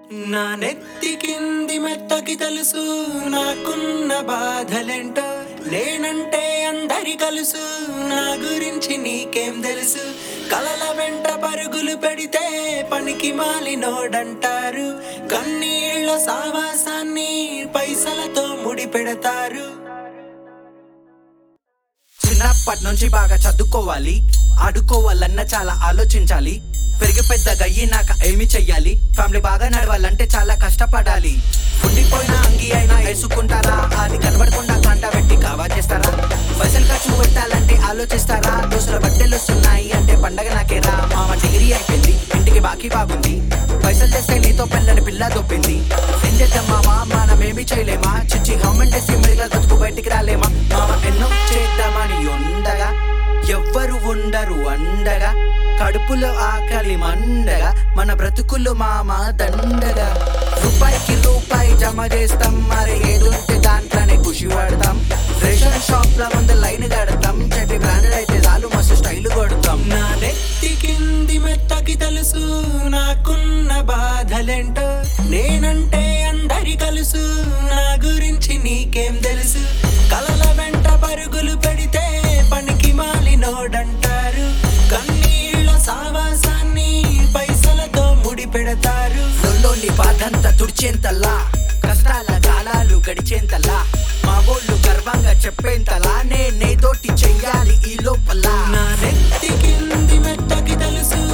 నా నెత్తి కింది మెత్తకి తెలుసు నాకున్న బాధలేంటో నేనంటే అందరి కలుసు నా గురించి నీకేం తెలుసు కలల వెంట పరుగులు పెడితే పనికి మాలినోడంటారు కన్నీళ్ళ సావాసాన్ని పైసలతో ముడి పెడతారు చిన్నప్పటి నుంచి బాగా చదువుకోవాలి ఆడుకోవాలన్న చాలా ఆలోచించాలి పెరిగి పెద్దగా అయ్యినాక ఏమి చెయ్యాలి ఫ్యామిలీ బాగా నడవాలంటే చాలా కష్టపడాలి ఉండిపోయిన అంగి అయినా వేసుకుంటారా అది కనబడకుండా కాంట పెట్టి కావా చేస్తారా పైసలు ఖర్చు పెట్టాలంటే ఆలోచిస్తారా దోసల బట్టలు వస్తున్నాయి అంటే పండగ నాకేరా మామ డిగ్రీ అయిపోయింది ఇంటికి బాకీ బాగుంది పైసలు తెస్తే నీతో పెళ్ళని పిల్ల దొప్పింది ఏం చేద్దాం మామ మనమేమి చేయలేమా చిచ్చి గవర్నమెంట్ వేసి మిడిగా బతుకు బయటికి రాలేమా మామ ఎన్నో చేద్దామని ఉండగా ఎవ్వరు ఉండరు అండగా కడుపులో ఆకలి మండగా మన బ్రతుకులు మామ దండగా రూపాయికి రూపాయి జమ చేస్తాం మరి ఏదుంటే దాంట్లోనే ఖుషి పడతాం రేషన్ షాప్ ల ముందు లైన్ కడతాం చెట్టు బ్రాండెడ్ అయితే చాలు మస్తు స్టైల్ కొడతాం నా నెత్తి కింది మెత్తకి తెలుసు నాకున్న బాధలేంటో నేనంటే అందరి కలుసు నా గురించి నీకేం తెలుసు కలల వెంట పరుగులు పెడితే పనికి మాలినోడంటారు కన్నీళ్ళ సావాసాన్ని పైసలతో ముడి పెడతారు లొల్లోని బాధంతా తుడిచేంతలా కష్టాల కాలాలు గడిచేంతలా మా ఊళ్ళు గర్వంగా చెప్పేంతలా నేనేదోటి చెయ్యాలి ఈ లోపల నా నెత్తి కింది మెత్తకి తెలుసు